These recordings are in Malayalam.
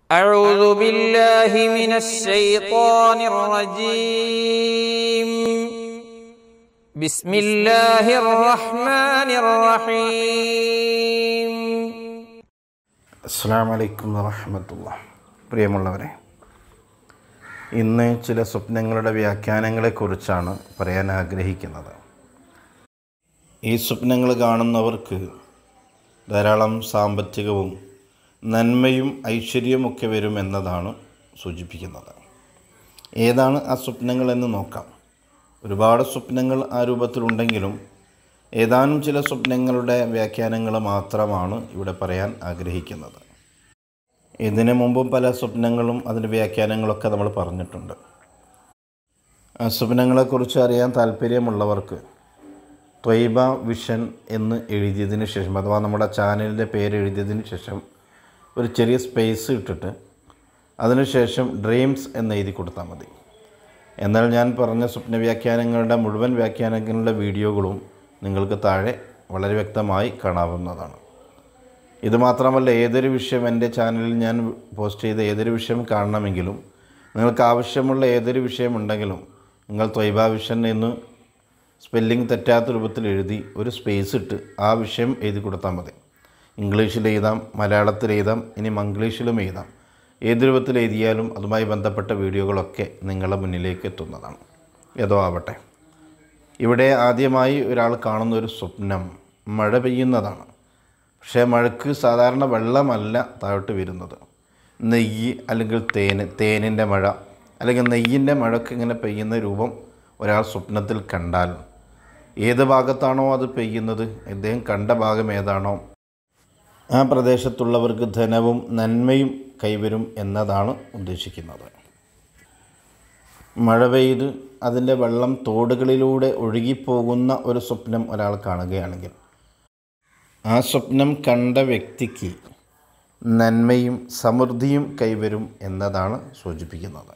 أعوذ بالله من الشيطان الرجيم بسم الله الرحمن الرحيم അസ്സാം വലൈക്കും വറഹമത്തുള്ള പ്രിയമുള്ളവരെ ഇന്ന് ചില സ്വപ്നങ്ങളുടെ വ്യാഖ്യാനങ്ങളെക്കുറിച്ചാണ് പറയാൻ ആഗ്രഹിക്കുന്നത് ഈ സ്വപ്നങ്ങൾ കാണുന്നവർക്ക് ധാരാളം സാമ്പത്തികവും നന്മയും ഐശ്വര്യവുമൊക്കെ വരും എന്നതാണ് സൂചിപ്പിക്കുന്നത് ഏതാണ് ആ സ്വപ്നങ്ങളെന്ന് നോക്കാം ഒരുപാട് സ്വപ്നങ്ങൾ ആ രൂപത്തിലുണ്ടെങ്കിലും ഏതാനും ചില സ്വപ്നങ്ങളുടെ വ്യാഖ്യാനങ്ങൾ മാത്രമാണ് ഇവിടെ പറയാൻ ആഗ്രഹിക്കുന്നത് ഇതിനു മുമ്പും പല സ്വപ്നങ്ങളും അതിൻ്റെ വ്യാഖ്യാനങ്ങളൊക്കെ നമ്മൾ പറഞ്ഞിട്ടുണ്ട് ആ സ്വപ്നങ്ങളെക്കുറിച്ച് അറിയാൻ താല്പര്യമുള്ളവർക്ക് ത്വയ്ബ വിഷൻ എന്ന് എഴുതിയതിന് ശേഷം അഥവാ നമ്മുടെ ചാനലിൻ്റെ പേര് എഴുതിയതിന് ശേഷം ഒരു ചെറിയ സ്പേസ് ഇട്ടിട്ട് അതിനുശേഷം ഡ്രീംസ് എന്ന് എഴുതി കൊടുത്താൽ മതി എന്നാൽ ഞാൻ പറഞ്ഞ സ്വപ്ന വ്യാഖ്യാനങ്ങളുടെ മുഴുവൻ വ്യാഖ്യാനങ്ങളുടെ വീഡിയോകളും നിങ്ങൾക്ക് താഴെ വളരെ വ്യക്തമായി കാണാവുന്നതാണ് ഇത് മാത്രമല്ല ഏതൊരു വിഷയം എൻ്റെ ചാനലിൽ ഞാൻ പോസ്റ്റ് ചെയ്ത ഏതൊരു വിഷയം കാണണമെങ്കിലും നിങ്ങൾക്ക് ആവശ്യമുള്ള ഏതൊരു വിഷയം ഉണ്ടെങ്കിലും നിങ്ങൾ ത്വയ്ബ വിഷൻ എന്ന് സ്പെല്ലിംഗ് തെറ്റാത്ത രൂപത്തിൽ എഴുതി ഒരു സ്പേസ് ഇട്ട് ആ വിഷയം എഴുതി കൊടുത്താൽ മതി ഇംഗ്ലീഷിൽ എഴുതാം മലയാളത്തിൽ എഴുതാം ഇനി മംഗ്ലീഷിലും എഴുതാം ഏത് രൂപത്തിൽ എഴുതിയാലും അതുമായി ബന്ധപ്പെട്ട വീഡിയോകളൊക്കെ നിങ്ങളുടെ മുന്നിലേക്ക് എത്തുന്നതാണ് ഏതോ ആവട്ടെ ഇവിടെ ആദ്യമായി ഒരാൾ കാണുന്ന ഒരു സ്വപ്നം മഴ പെയ്യുന്നതാണ് പക്ഷേ മഴയ്ക്ക് സാധാരണ വെള്ളമല്ല താഴോട്ട് വരുന്നത് നെയ്യ് അല്ലെങ്കിൽ തേന് തേനിൻ്റെ മഴ അല്ലെങ്കിൽ നെയ്യിൻ്റെ മഴയ്ക്ക് ഇങ്ങനെ പെയ്യുന്ന രൂപം ഒരാൾ സ്വപ്നത്തിൽ കണ്ടാൽ ഏത് ഭാഗത്താണോ അത് പെയ്യുന്നത് ഇദ്ദേഹം കണ്ട ഭാഗം ഏതാണോ ആ പ്രദേശത്തുള്ളവർക്ക് ധനവും നന്മയും കൈവരും എന്നതാണ് ഉദ്ദേശിക്കുന്നത് മഴ പെയ്ത് അതിൻ്റെ വെള്ളം തോടുകളിലൂടെ ഒഴുകിപ്പോകുന്ന ഒരു സ്വപ്നം ഒരാൾ കാണുകയാണെങ്കിൽ ആ സ്വപ്നം കണ്ട വ്യക്തിക്ക് നന്മയും സമൃദ്ധിയും കൈവരും എന്നതാണ് സൂചിപ്പിക്കുന്നത്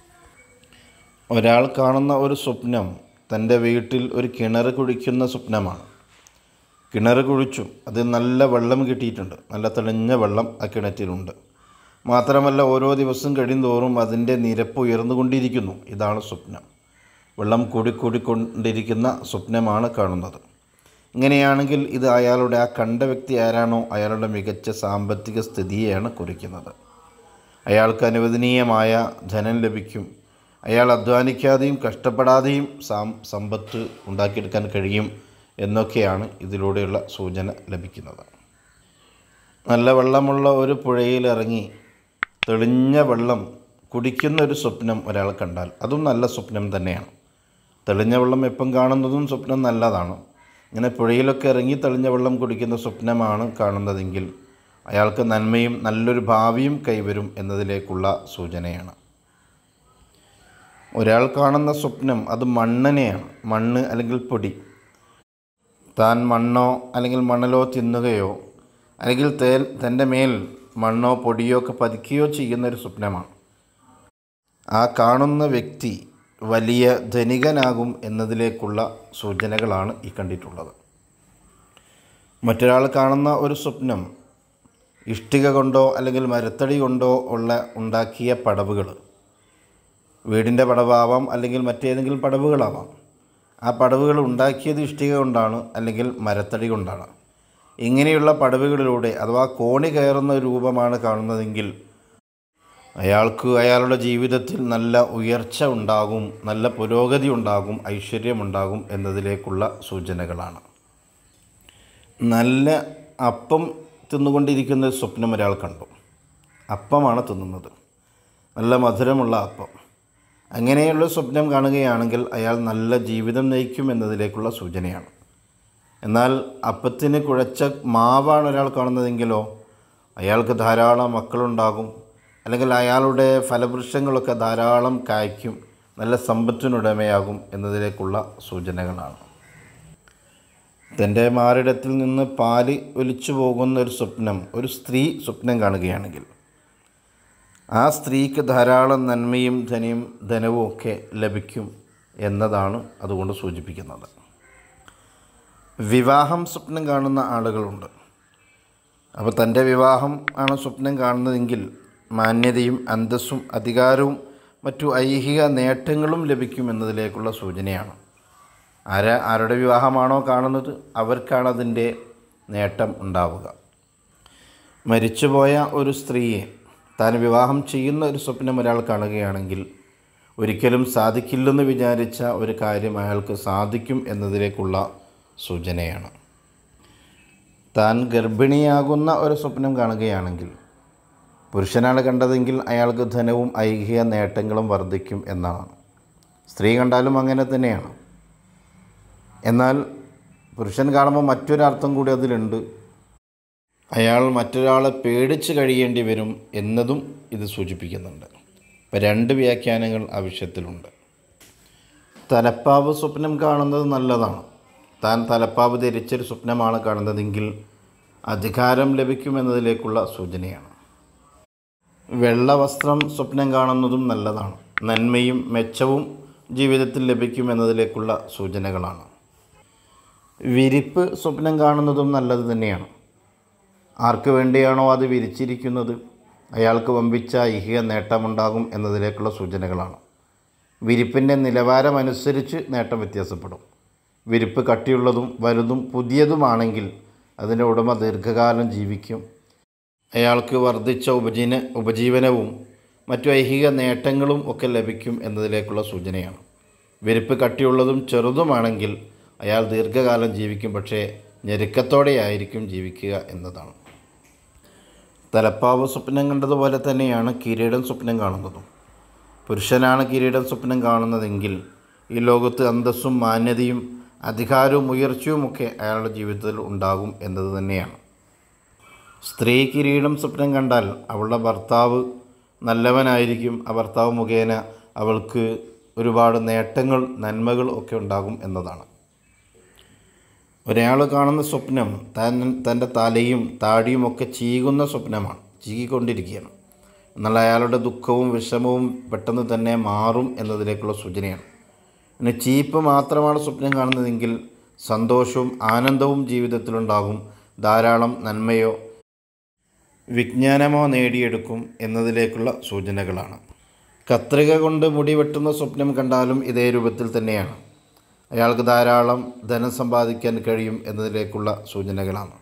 ഒരാൾ കാണുന്ന ഒരു സ്വപ്നം തൻ്റെ വീട്ടിൽ ഒരു കിണർ കുഴിക്കുന്ന സ്വപ്നമാണ് കിണർ കുഴിച്ചു അത് നല്ല വെള്ളം കിട്ടിയിട്ടുണ്ട് നല്ല തെളിഞ്ഞ വെള്ളം ആ കിണറ്റിലുണ്ട് മാത്രമല്ല ഓരോ ദിവസം കഴിയുന്തോറും അതിൻ്റെ നിരപ്പ് ഉയർന്നുകൊണ്ടിരിക്കുന്നു ഇതാണ് സ്വപ്നം വെള്ളം കൂടിക്കൂടിക്കൊണ്ടിരിക്കുന്ന സ്വപ്നമാണ് കാണുന്നത് ഇങ്ങനെയാണെങ്കിൽ ഇത് അയാളുടെ ആ കണ്ട വ്യക്തി ആരാണോ അയാളുടെ മികച്ച സാമ്പത്തിക സ്ഥിതിയെയാണ് കുറിക്കുന്നത് അയാൾക്ക് അനുവദനീയമായ ധനം ലഭിക്കും അയാൾ അധ്വാനിക്കാതെയും കഷ്ടപ്പെടാതെയും സാം സമ്പത്ത് ഉണ്ടാക്കിയെടുക്കാൻ കഴിയും എന്നൊക്കെയാണ് ഇതിലൂടെയുള്ള സൂചന ലഭിക്കുന്നത് നല്ല വെള്ളമുള്ള ഒരു പുഴയിലിറങ്ങി തെളിഞ്ഞ വെള്ളം കുടിക്കുന്ന ഒരു സ്വപ്നം ഒരാൾ കണ്ടാൽ അതും നല്ല സ്വപ്നം തന്നെയാണ് തെളിഞ്ഞ വെള്ളം എപ്പം കാണുന്നതും സ്വപ്നം നല്ലതാണ് ഇങ്ങനെ പുഴയിലൊക്കെ ഇറങ്ങി തെളിഞ്ഞ വെള്ളം കുടിക്കുന്ന സ്വപ്നമാണ് കാണുന്നതെങ്കിൽ അയാൾക്ക് നന്മയും നല്ലൊരു ഭാവിയും കൈവരും എന്നതിലേക്കുള്ള സൂചനയാണ് ഒരാൾ കാണുന്ന സ്വപ്നം അത് മണ്ണിനെയാണ് മണ്ണ് അല്ലെങ്കിൽ പൊടി താൻ മണ്ണോ അല്ലെങ്കിൽ മണലോ തിന്നുകയോ അല്ലെങ്കിൽ തേൽ തൻ്റെ മേൽ മണ്ണോ പൊടിയോ ഒക്കെ പതിക്കുകയോ ചെയ്യുന്ന ഒരു സ്വപ്നമാണ് ആ കാണുന്ന വ്യക്തി വലിയ ധനികനാകും എന്നതിലേക്കുള്ള സൂചനകളാണ് ഈ കണ്ടിട്ടുള്ളത് മറ്റൊരാൾ കാണുന്ന ഒരു സ്വപ്നം ഇഷ്ടിക കൊണ്ടോ അല്ലെങ്കിൽ മരത്തടി കൊണ്ടോ ഉള്ള ഉണ്ടാക്കിയ പടവുകൾ വീടിൻ്റെ പടവാവാം അല്ലെങ്കിൽ മറ്റേതെങ്കിലും പടവുകളാവാം ആ പടവുകൾ ഉണ്ടാക്കിയത് ഇഷ്ടിക കൊണ്ടാണ് അല്ലെങ്കിൽ മരത്തടി കൊണ്ടാണ് ഇങ്ങനെയുള്ള പടവുകളിലൂടെ അഥവാ കോണി കയറുന്ന രൂപമാണ് കാണുന്നതെങ്കിൽ അയാൾക്ക് അയാളുടെ ജീവിതത്തിൽ നല്ല ഉയർച്ച ഉണ്ടാകും നല്ല പുരോഗതി ഉണ്ടാകും ഐശ്വര്യമുണ്ടാകും എന്നതിലേക്കുള്ള സൂചനകളാണ് നല്ല അപ്പം തിന്നുകൊണ്ടിരിക്കുന്ന ഒരു സ്വപ്നം ഒരാൾ കണ്ടു അപ്പമാണ് തിന്നുന്നത് നല്ല മധുരമുള്ള അപ്പം അങ്ങനെയുള്ള സ്വപ്നം കാണുകയാണെങ്കിൽ അയാൾ നല്ല ജീവിതം നയിക്കും എന്നതിലേക്കുള്ള സൂചനയാണ് എന്നാൽ അപ്പത്തിന് കുഴച്ച മാവാണ് ഒരാൾ കാണുന്നതെങ്കിലോ അയാൾക്ക് ധാരാളം മക്കളുണ്ടാകും അല്ലെങ്കിൽ അയാളുടെ ഫലവൃക്ഷങ്ങളൊക്കെ ധാരാളം കായ്ക്കും നല്ല സമ്പത്തിനുടമയാകും എന്നതിലേക്കുള്ള സൂചനകളാണ് തൻ്റെ മാറിടത്തിൽ നിന്ന് പാല് ഒലിച്ചു പോകുന്ന ഒരു സ്വപ്നം ഒരു സ്ത്രീ സ്വപ്നം കാണുകയാണെങ്കിൽ ആ സ്ത്രീക്ക് ധാരാളം നന്മയും ധനയും ധനവും ഒക്കെ ലഭിക്കും എന്നതാണ് അതുകൊണ്ട് സൂചിപ്പിക്കുന്നത് വിവാഹം സ്വപ്നം കാണുന്ന ആളുകളുണ്ട് അപ്പോൾ തൻ്റെ വിവാഹം ആണ് സ്വപ്നം കാണുന്നതെങ്കിൽ മാന്യതയും അന്തസ്സും അധികാരവും മറ്റു ഐഹിക നേട്ടങ്ങളും ലഭിക്കും എന്നതിലേക്കുള്ള സൂചനയാണ് ആര് ആരുടെ വിവാഹമാണോ കാണുന്നത് അവർക്കാണ് അതിൻ്റെ നേട്ടം ഉണ്ടാവുക മരിച്ചുപോയ ഒരു സ്ത്രീയെ താൻ വിവാഹം ചെയ്യുന്ന ഒരു സ്വപ്നം ഒരാൾ കാണുകയാണെങ്കിൽ ഒരിക്കലും സാധിക്കില്ലെന്ന് വിചാരിച്ച ഒരു കാര്യം അയാൾക്ക് സാധിക്കും എന്നതിലേക്കുള്ള സൂചനയാണ് താൻ ഗർഭിണിയാകുന്ന ഒരു സ്വപ്നം കാണുകയാണെങ്കിൽ പുരുഷനാണ് കണ്ടതെങ്കിൽ അയാൾക്ക് ധനവും ഐഹിക നേട്ടങ്ങളും വർദ്ധിക്കും എന്നാണ് സ്ത്രീ കണ്ടാലും അങ്ങനെ തന്നെയാണ് എന്നാൽ പുരുഷൻ കാണുമ്പോൾ മറ്റൊരർത്ഥം കൂടി അതിലുണ്ട് അയാൾ മറ്റൊരാളെ പേടിച്ച് കഴിയേണ്ടി വരും എന്നതും ഇത് സൂചിപ്പിക്കുന്നുണ്ട് ഇപ്പം രണ്ട് വ്യാഖ്യാനങ്ങൾ ആവശ്യത്തിലുണ്ട് തലപ്പാവ് സ്വപ്നം കാണുന്നത് നല്ലതാണ് താൻ തലപ്പാവ് ധരിച്ചൊരു സ്വപ്നമാണ് കാണുന്നതെങ്കിൽ അധികാരം ലഭിക്കുമെന്നതിലേക്കുള്ള സൂചനയാണ് വെള്ള വസ്ത്രം സ്വപ്നം കാണുന്നതും നല്ലതാണ് നന്മയും മെച്ചവും ജീവിതത്തിൽ ലഭിക്കുമെന്നതിലേക്കുള്ള സൂചനകളാണ് വിരിപ്പ് സ്വപ്നം കാണുന്നതും നല്ലത് തന്നെയാണ് ആർക്ക് വേണ്ടിയാണോ അത് വിരിച്ചിരിക്കുന്നത് അയാൾക്ക് വമ്പിച്ച ഐഹിക നേട്ടമുണ്ടാകും എന്നതിലേക്കുള്ള സൂചനകളാണ് വിരിപ്പിൻ്റെ നിലവാരമനുസരിച്ച് നേട്ടം വ്യത്യാസപ്പെടും വിരിപ്പ് കട്ടിയുള്ളതും വലുതും പുതിയതുമാണെങ്കിൽ അതിൻ്റെ ഉടമ ദീർഘകാലം ജീവിക്കും അയാൾക്ക് വർദ്ധിച്ച ഉപജീവന ഉപജീവനവും മറ്റു ഐഹിക നേട്ടങ്ങളും ഒക്കെ ലഭിക്കും എന്നതിലേക്കുള്ള സൂചനയാണ് വിരിപ്പ് കട്ടിയുള്ളതും ചെറുതുമാണെങ്കിൽ അയാൾ ദീർഘകാലം ജീവിക്കും പക്ഷേ ഞെരുക്കത്തോടെയായിരിക്കും ജീവിക്കുക എന്നതാണ് തലപ്പാവ് സ്വപ്നം കണ്ടതുപോലെ തന്നെയാണ് കിരീടം സ്വപ്നം കാണുന്നതും പുരുഷനാണ് കിരീടം സ്വപ്നം കാണുന്നതെങ്കിൽ ഈ ലോകത്ത് അന്തസ്സും മാന്യതയും അധികാരവും ഉയർച്ചയുമൊക്കെ അയാളുടെ ജീവിതത്തിൽ ഉണ്ടാകും എന്നത് തന്നെയാണ് സ്ത്രീ കിരീടം സ്വപ്നം കണ്ടാൽ അവളുടെ ഭർത്താവ് നല്ലവനായിരിക്കും ആ ഭർത്താവ് മുഖേന അവൾക്ക് ഒരുപാട് നേട്ടങ്ങൾ നന്മകൾ ഒക്കെ ഉണ്ടാകും എന്നതാണ് ഒരാൾ കാണുന്ന സ്വപ്നം താൻ തൻ്റെ തലയും താടിയും ഒക്കെ ചീകുന്ന സ്വപ്നമാണ് ചീകിക്കൊണ്ടിരിക്കുകയാണ് എന്നാൽ അയാളുടെ ദുഃഖവും വിഷമവും പെട്ടെന്ന് തന്നെ മാറും എന്നതിലേക്കുള്ള സൂചനയാണ് പിന്നെ ചീപ്പ് മാത്രമാണ് സ്വപ്നം കാണുന്നതെങ്കിൽ സന്തോഷവും ആനന്ദവും ജീവിതത്തിലുണ്ടാകും ധാരാളം നന്മയോ വിജ്ഞാനമോ നേടിയെടുക്കും എന്നതിലേക്കുള്ള സൂചനകളാണ് കത്രിക കൊണ്ട് മുടി വെട്ടുന്ന സ്വപ്നം കണ്ടാലും ഇതേ രൂപത്തിൽ തന്നെയാണ് അയാൾക്ക് ധാരാളം ധനം സമ്പാദിക്കാൻ കഴിയും എന്നതിലേക്കുള്ള സൂചനകളാണ്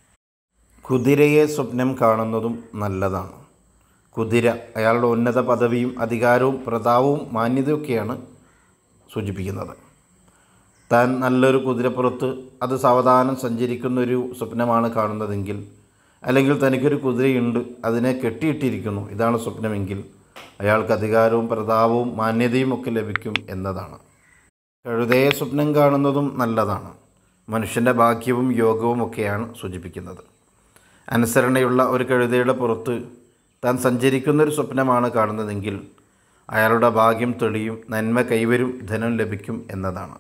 കുതിരയെ സ്വപ്നം കാണുന്നതും നല്ലതാണ് കുതിര അയാളുടെ ഉന്നത പദവിയും അധികാരവും പ്രതാപവും മാന്യതയൊക്കെയാണ് സൂചിപ്പിക്കുന്നത് താൻ നല്ലൊരു കുതിരപ്പുറത്ത് അത് സാവധാനം സഞ്ചരിക്കുന്ന ഒരു സ്വപ്നമാണ് കാണുന്നതെങ്കിൽ അല്ലെങ്കിൽ തനിക്കൊരു കുതിരയുണ്ട് അതിനെ കെട്ടിയിട്ടിരിക്കുന്നു ഇതാണ് സ്വപ്നമെങ്കിൽ അയാൾക്ക് അധികാരവും പ്രതാപവും മാന്യതയും ഒക്കെ ലഭിക്കും എന്നതാണ് കഴുതയെ സ്വപ്നം കാണുന്നതും നല്ലതാണ് മനുഷ്യൻ്റെ ഭാഗ്യവും യോഗവും ഒക്കെയാണ് സൂചിപ്പിക്കുന്നത് അനുസരണയുള്ള ഒരു കഴുതയുടെ പുറത്ത് താൻ സഞ്ചരിക്കുന്ന ഒരു സ്വപ്നമാണ് കാണുന്നതെങ്കിൽ അയാളുടെ ഭാഗ്യം തെളിയും നന്മ കൈവരും ധനം ലഭിക്കും എന്നതാണ്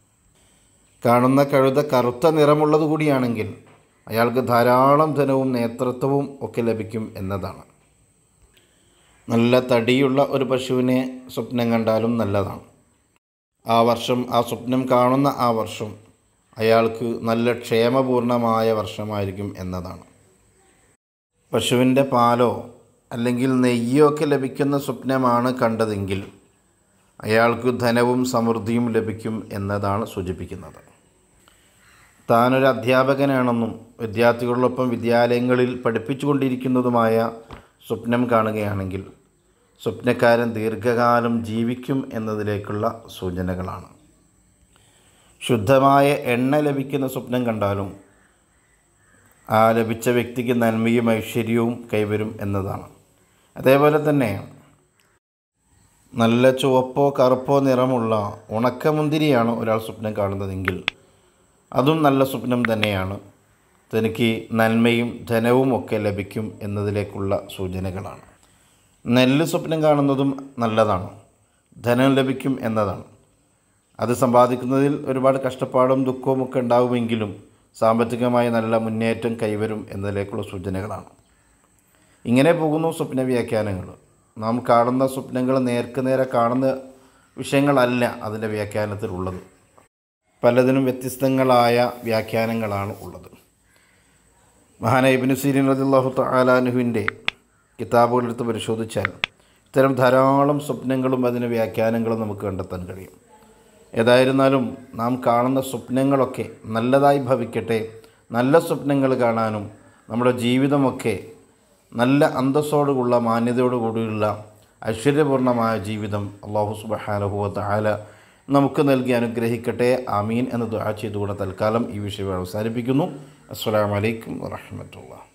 കാണുന്ന കഴുത കറുത്ത നിറമുള്ളത് കൂടിയാണെങ്കിൽ അയാൾക്ക് ധാരാളം ധനവും നേതൃത്വവും ഒക്കെ ലഭിക്കും എന്നതാണ് നല്ല തടിയുള്ള ഒരു പശുവിനെ സ്വപ്നം കണ്ടാലും നല്ലതാണ് ആ വർഷം ആ സ്വപ്നം കാണുന്ന ആ വർഷം അയാൾക്ക് നല്ല ക്ഷേമപൂർണമായ വർഷമായിരിക്കും എന്നതാണ് പശുവിൻ്റെ പാലോ അല്ലെങ്കിൽ നെയ്യോ ഒക്കെ ലഭിക്കുന്ന സ്വപ്നമാണ് കണ്ടതെങ്കിൽ അയാൾക്ക് ധനവും സമൃദ്ധിയും ലഭിക്കും എന്നതാണ് സൂചിപ്പിക്കുന്നത് താനൊരു അധ്യാപകനാണെന്നും വിദ്യാർത്ഥികളോടൊപ്പം വിദ്യാലയങ്ങളിൽ പഠിപ്പിച്ചുകൊണ്ടിരിക്കുന്നതുമായ സ്വപ്നം കാണുകയാണെങ്കിൽ സ്വപ്നക്കാരൻ ദീർഘകാലം ജീവിക്കും എന്നതിലേക്കുള്ള സൂചനകളാണ് ശുദ്ധമായ എണ്ണ ലഭിക്കുന്ന സ്വപ്നം കണ്ടാലും ആ ലഭിച്ച വ്യക്തിക്ക് നന്മയും ഐശ്വര്യവും കൈവരും എന്നതാണ് അതേപോലെ തന്നെ നല്ല ചുവപ്പോ കറുപ്പോ നിറമുള്ള ഉണക്കമുന്തിരിയാണ് ഒരാൾ സ്വപ്നം കാണുന്നതെങ്കിൽ അതും നല്ല സ്വപ്നം തന്നെയാണ് തനിക്ക് നന്മയും ധനവും ഒക്കെ ലഭിക്കും എന്നതിലേക്കുള്ള സൂചനകളാണ് നെല്ല് സ്വപ്നം കാണുന്നതും നല്ലതാണ് ധനം ലഭിക്കും എന്നതാണ് അത് സമ്പാദിക്കുന്നതിൽ ഒരുപാട് കഷ്ടപ്പാടും ദുഃഖവും ഒക്കെ ഉണ്ടാകുമെങ്കിലും സാമ്പത്തികമായി നല്ല മുന്നേറ്റം കൈവരും എന്നതിലേക്കുള്ള സൂചനകളാണ് ഇങ്ങനെ പോകുന്നു സ്വപ്ന വ്യാഖ്യാനങ്ങൾ നാം കാണുന്ന സ്വപ്നങ്ങൾ നേർക്ക് നേരെ കാണുന്ന വിഷയങ്ങളല്ല അതിൻ്റെ വ്യാഖ്യാനത്തിലുള്ളത് പലതിനും വ്യത്യസ്തങ്ങളായ വ്യാഖ്യാനങ്ങളാണ് ഉള്ളത് മഹാന ഇബിന് സീരിൻ റദിള്ളാഹു താലാനുഹുവിൻ്റെ കിതാബുകളെടുത്ത് പരിശോധിച്ചാൽ ഇത്തരം ധാരാളം സ്വപ്നങ്ങളും അതിന് വ്യാഖ്യാനങ്ങളും നമുക്ക് കണ്ടെത്താൻ കഴിയും ഏതായിരുന്നാലും നാം കാണുന്ന സ്വപ്നങ്ങളൊക്കെ നല്ലതായി ഭവിക്കട്ടെ നല്ല സ്വപ്നങ്ങൾ കാണാനും നമ്മുടെ ജീവിതമൊക്കെ നല്ല അന്തസ്സോടുള്ള മാന്യതയോടുകൂടിയുള്ള ഐശ്വര്യപൂർണമായ ജീവിതം അള്ളാഹു സുബഹാനുഭവത്ത് ആല നമുക്ക് നൽകി അനുഗ്രഹിക്കട്ടെ ആമീൻ എന്ന് ദുആ ചെയ്തുകൊണ്ട് തൽക്കാലം ഈ വിഷയം അവസാനിപ്പിക്കുന്നു അസ്സലാമലൈക്കും വറഹമത്തുള്ള